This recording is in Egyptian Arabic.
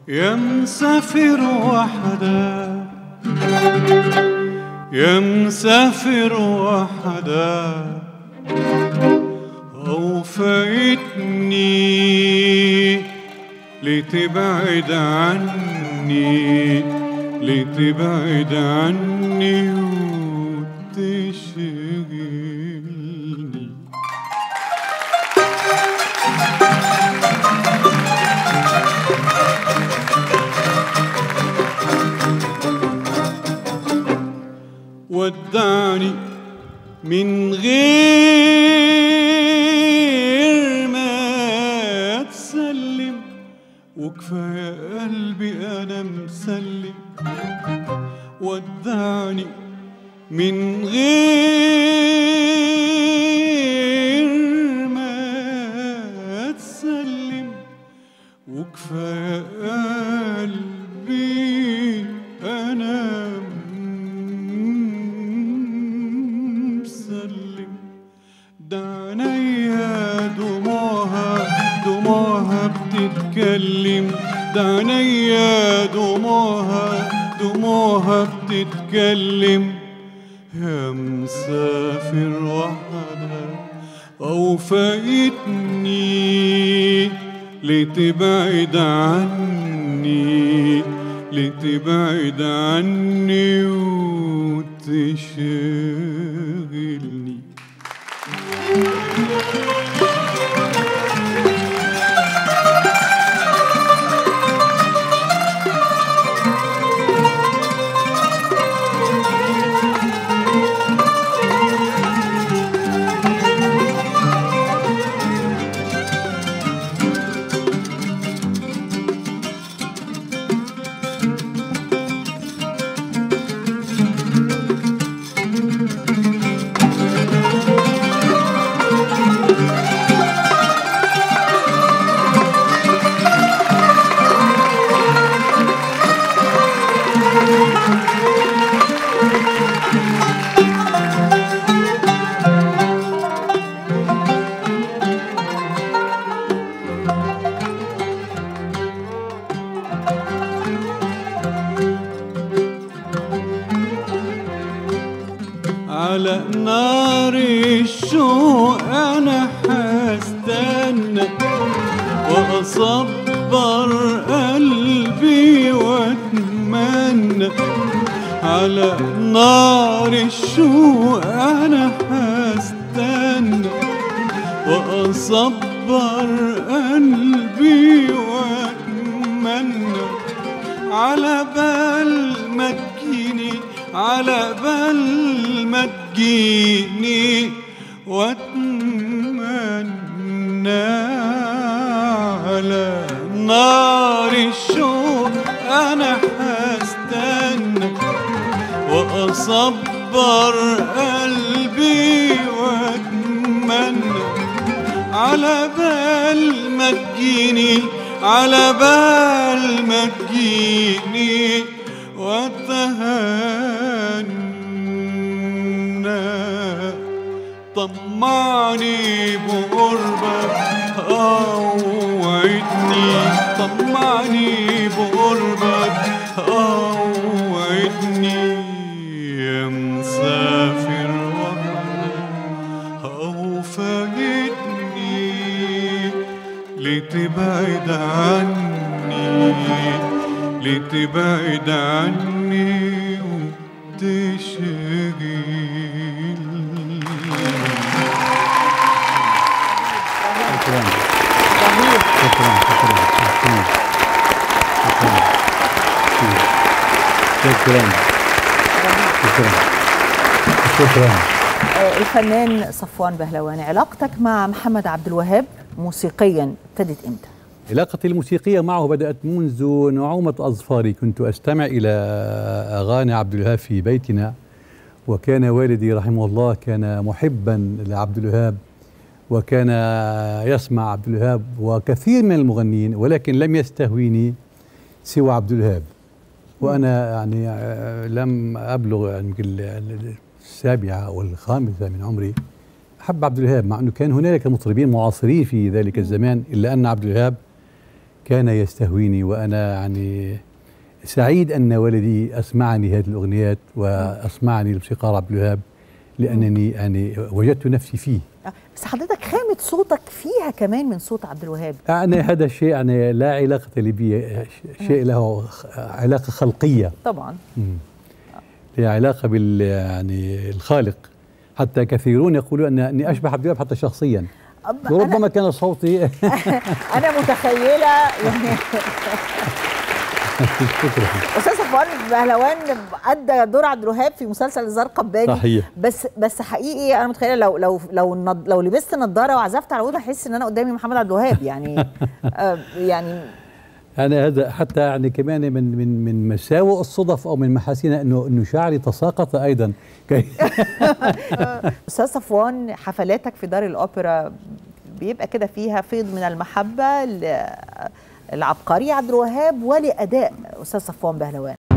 يا مسافر وحدك يا مسافر وحدك أو فايتني لتبعد عني لتبعد عني وتشغلني ودعني من غير ما تسلم وكفاية قلبي أنا مسلم ودعني من غير ما تسلم وكفاية قلبي أنا مسلم ده عينيا دموعها دموعها بتتكلم ده عينيا دموعها دموعها بتتكلم يا مسافر وحدك أو فايتني لتبعد عني لتبعد عني وتشغلني على نار الشوق انا حستنى واصبر قلبي واتمنى على نار الشوق انا حستنى واصبر قلبي واتمنى على بال ما تجيني على بال ما تجيني واتمنى على نار الشوق انا هستنى واصبر قلبي واتمنى على بال ما تجيني على بال ما تجيني واتهنى طمعني بقربك اوعدني طمعني بقربك اوعدني يا مسافر وحدك او فاجدني لتبعد عني لتبعد عني وتشغلني شكرا شكرا شكرا شكرا شكرا شكرا شكرا آه، الفنان صفوان بهلواني علاقتك مع محمد عبد الوهاب موسيقيا ابتدت امتى؟ علاقتي الموسيقية معه بدأت منذ نعومة أظفاري كنت أستمع إلى أغاني عبد الوهاب في بيتنا وكان والدي رحمه الله كان محبا لعبد الوهاب وكان يسمع عبد الوهاب وكثير من المغنيين ولكن لم يستهويني سوى عبد الوهاب وأنا يعني آه، لم أبلغ يمكن ال- ال- السابعة أو الخامسة من عمري أحب عبد الوهاب مع أنه كان هنالك مطربين معاصرين في ذلك الزمان إلا أن عبد الوهاب كان يستهويني وانا يعني سعيد ان والدي اسمعني هذه الاغنيات واسمعني لموسيقار عبد الوهاب لانني يعني وجدت نفسي فيه آه، بس حضرتك خامة صوتك فيها كمان من صوت عبد الوهاب يعني هذا الشيء يعني لا علاقة لي به شيء له خ- علاقة خلقية طبعا هي علاقة بال يعني الخالق حتى كثيرون يقولون أن أني أشبه عبد الوهاب حتى شخصيا أب- أنا, وربما كان صوتي أنا متخيلة يعني شكرا أستاذ صفوان بهلوان أدى دور عبد الوهاب في مسلسل الزار قباني صحيح بس بس حقيقي انا متخيله لو لو لو النض- لو لبست نظاره وعزفت على العود احس ان انا قدامي محمد عبد الوهاب يعني آه يعني أنا هذا حتى يعني كمان من من من مساوئ الصدف أو من محاسنها أنه أنه شعري تساقط أيضا كي استاذ صفوان حفلاتك في دار الاوبرا بيبقى كده فيها فيض من المحبه ل- العبقري عبد الوهاب ولاداء استاذ صفوان بهلوان